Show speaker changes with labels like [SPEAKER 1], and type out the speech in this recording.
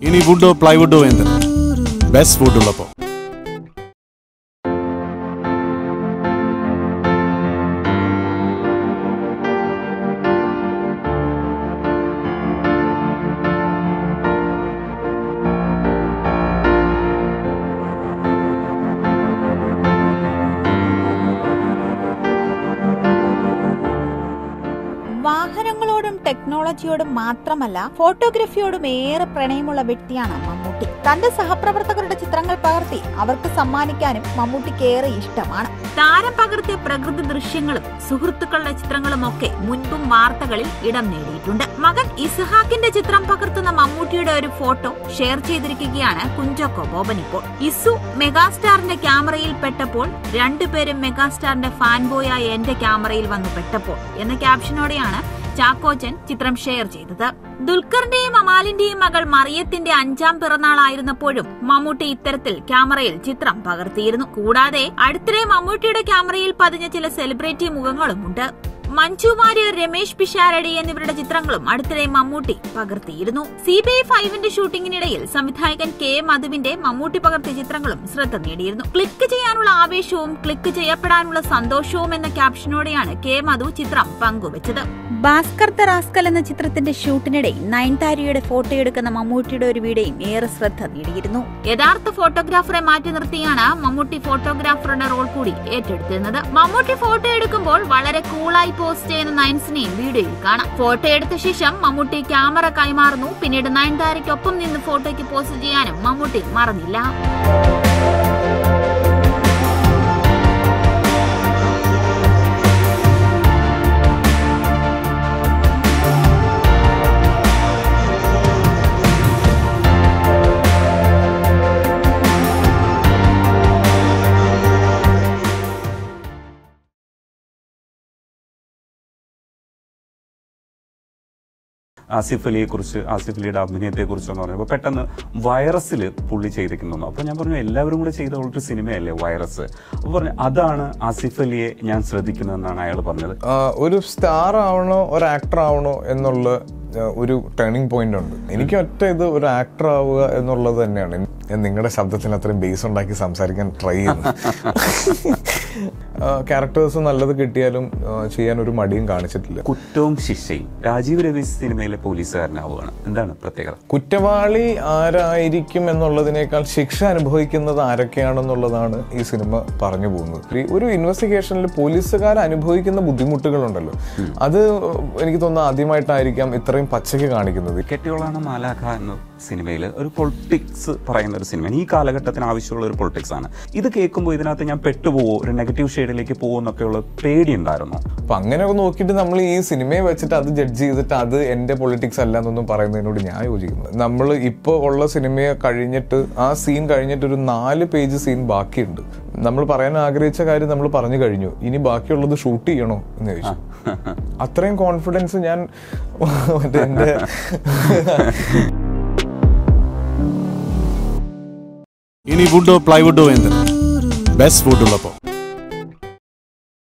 [SPEAKER 1] ഇനി വുഡോ പ്ലൈവുഡോ എന്ത് best would ഉള്ളപ്പോ
[SPEAKER 2] വാഹനങ്ങളോടും ടെക്നോളജിയോടും മാത്രമല്ല ഫോട്ടോഗ്രഫിയോടും ഏറെ പ്രണയമുള്ള വ്യക്തിയാണ് മമ്മൂട്ടി തന്റെ സഹപ്രവർത്തകരുടെ ചിത്രങ്ങൾ പകർത്തി അവർക്ക് സമ്മാനിക്കാനും മമ്മൂട്ടിക്ക് ഏറെ ഇഷ്ടമാണ് താരം പകർത്തിയ പ്രകൃതി ദൃശ്യങ്ങളും സുഹൃത്തുക്കളുടെ ചിത്രങ്ങളും ഒക്കെ മുൻപും വാർത്തകളിൽ ഇടം നേടിയിട്ടുണ്ട് മകൻ ഇസ്ഹാക്കിന്റെ ചിത്രം പകർത്തുന്ന മമ്മൂട്ടിയുടെ ഒരു ഫോട്ടോ ഷെയർ ചെയ്തിരിക്കുകയാണ് കുഞ്ചോക്കോ ബോബൻ ഇപ്പോൾ ഇസു മെഗാസ്റ്റാറിന്റെ ക്യാമറയിൽ പെട്ടപ്പോൾ രണ്ടുപേരും മെഗാസ്റ്റാറിന്റെ ഫാൻ ബോയായ എന്റെ ക്യാമറയിൽ വന്നു പെട്ടപ്പോൾ എന്ന ക്യാപ്ഷനോടെയാണ് ചാക്കോച്ചൻ ചിത്രം ഷെയർ ചെയ്തത് ദുൽഖറിന്റെയും അമാലിന്റെയും മകൾ മറിയത്തിന്റെ അഞ്ചാം പിറന്നാളായിരുന്നപ്പോഴും മമ്മൂട്ടി ഇത്തരത്തിൽ ക്യാമറയിൽ ചിത്രം പകർത്തിയിരുന്നു കൂടാതെ അടുത്തിടെ മമ്മൂട്ടിയുടെ ക്യാമറയിൽ പതിഞ്ഞ ചില സെലിബ്രിറ്റി മുഖങ്ങളുമുണ്ട് മഞ്ജു വാര്യർ രമേശ് പിഷാരടി എന്നിവരുടെ ചിത്രങ്ങളും അടുത്തിടെ മമ്മൂട്ടി പകർത്തിയിരുന്നു സി ബി ഐ ഫൈവിന്റെ ഷൂട്ടിങ്ങിനിടയിൽ സംവിധായകൻ കെ മധുവിന്റെ മമ്മൂട്ടി പകർത്തിയ ചിത്രങ്ങളും ശ്രദ്ധ നേടിയിരുന്നു ക്ലിക്ക് ചെയ്യാനുള്ള ആവേശവും ക്ലിക്ക് ചെയ്യപ്പെടാനുള്ള സന്തോഷവും എന്ന ക്യാപ്ഷനോടെയാണ് കെ മധു ചിത്രം പങ്കുവച്ചത് ഭാസ്കർ ദ റാസ്കൽ എന്ന ചിത്രത്തിന്റെ ഷൂട്ടിനിടെ നയൻതാരയുടെ ഫോട്ടോ എടുക്കുന്ന മമ്മൂട്ടിയുടെ ഒരു വീഡിയോയും ഏറെ ശ്രദ്ധ നേടിയിരുന്നു യഥാർത്ഥ ഫോട്ടോഗ്രാഫറെ മാറ്റി നിർത്തിയാണ് മമ്മൂട്ടി ഫോട്ടോഗ്രാഫറുടെ റോൾ കൂടി ഏറ്റെടുത്തിരുന്നത് മമ്മൂട്ടി ഫോട്ടോ എടുക്കുമ്പോൾ വളരെ കൂളായി പോസ്റ്റ് ചെയ്യുന്ന നയൻസിനെയും വീഡിയോയിൽ കാണാം ഫോട്ടോ എടുത്ത ശേഷം മമ്മൂട്ടി ക്യാമറ കൈമാറുന്നു പിന്നീട് നയൻതാരയ്ക്കൊപ്പം നിന്ന് ഫോട്ടോയ്ക്ക് പോസ്റ്റ് ചെയ്യാനും മമ്മൂട്ടി മറന്നില്ല
[SPEAKER 3] ആസിഫ് അലിയെ കുറിച്ച് ആസിഫ് അലിയുടെ അഭിനയത്തെ കുറിച്ചെന്ന് പറഞ്ഞപ്പോൾ പെട്ടെന്ന് വൈറസിൽ പുള്ളി ചെയ്തിരിക്കുന്നു അപ്പോൾ ഞാൻ പറഞ്ഞു എല്ലാവരും കൂടെ ചെയ്ത ഒരു സിനിമയല്ലേ വൈറസ് അപ്പോൾ പറഞ്ഞു അതാണ് ആസിഫ് അലിയെ ഞാൻ ശ്രദ്ധിക്കുന്നതെന്നാണ് അയാൾ പറഞ്ഞത്
[SPEAKER 4] ആ, ഒരു സ്റ്റാർ ആവണോ ഒരു ആക്ടർ ആവണോ എന്നുള്ള ആ, ഒരു ടേണിംഗ് പോയിന്റ് ഉണ്ട് എനിക്ക് ഒറ്റ ഇത് ഒരു ആക്ടർ ആവുക എന്നുള്ളത് തന്നെയാണ് ഞാൻ നിങ്ങളുടെ ശബ്ദത്തിന് അത്രയും ബേസ് ഉണ്ടാക്കി സംസാരിക്കാൻ ട്രൈ ചെയ്യുന്നു ക്യാരക്ടേഴ്സ് നല്ലത് കിട്ടിയാലും ആ, ചെയ്യാൻ ഒരു മടിയും കാണിച്ചിട്ടില്ല
[SPEAKER 3] കുറ്റവും ശിക്ഷയും രാജീവ് രവി സിനിമയിലെ പോലീസുകാരനാവുകയാണ് എന്താണ് പ്രത്യേകത
[SPEAKER 4] കുറ്റവാളി ആരായിരിക്കും എന്നുള്ളതിനേക്കാൾ ശിക്ഷ അനുഭവിക്കുന്നത് ആരൊക്കെയാണെന്നുള്ളതാണ് ഈ സിനിമ പറഞ്ഞു പോകുന്നത് ഈ ഒരു ഇൻവെസ്റ്റിഗേഷനിൽ പോലീസുകാർ അനുഭവിക്കുന്ന ബുദ്ധിമുട്ടുകളുണ്ടല്ലോ അത് എനിക്ക് തോന്നുന്നു ആദ്യമായിട്ടായിരിക്കാം ഇത്രയും പച്ചയ്ക്ക് കാണിക്കുന്നത്
[SPEAKER 3] കെട്ടിയോളാണ് മാലാഖ എന്ന സിനിമയിൽ ഒരു പൊളിറ്റിക്സ് പറയുന്ന ഒരു സിനിമയാണ് ഈ കാലഘട്ടത്തിന് ആവശ്യമുള്ള ഒരു പൊളിറ്റിക്സ് ആണ് ഇത് കേൾക്കുമ്പോൾ ഇതിനകത്ത് ഞാൻ പെട്ടുപോവോ ഒരു നെഗറ്റീവ് ഷെയ്ഡിലേക്ക് പോകുമോ എന്നൊക്കെയുള്ള പേടി ഉണ്ടായിരുന്നു
[SPEAKER 4] അപ്പൊ അങ്ങനെയൊക്കെ നോക്കിയിട്ട് നമ്മൾ ഈ സിനിമയെ വെച്ചിട്ട് അത് ജഡ്ജ് ചെയ്തിട്ട് അത് എന്റെ പൊളിറ്റിക്സ് അല്ല എന്നൊന്നും പറയുന്നതിനോട് ഞാൻ യോജിക്കുന്നു നമ്മൾ ഇപ്പോൾ ഉള്ള സിനിമയെ കഴിഞ്ഞിട്ട് ആ സീൻ കഴിഞ്ഞിട്ട് ഒരു നാല് പേജ് സീൻ ബാക്കിയുണ്ട് നമ്മൾ പറയാൻ ആഗ്രഹിച്ച കാര്യം നമ്മൾ പറഞ്ഞു കഴിഞ്ഞു ഇനി ബാക്കിയുള്ളത് ഷൂട്ട് ചെയ്യണോ എന്ന് ചോദിച്ചു അത്രയും കോൺഫിഡൻസ് ഞാൻ മറ്റേ എന്റെ
[SPEAKER 1] ഇനി വുഡോ പ്ലൈവുഡോ എന്ത് ബെസ്റ്റ് വുഡ് ഉള്ളപ്പോ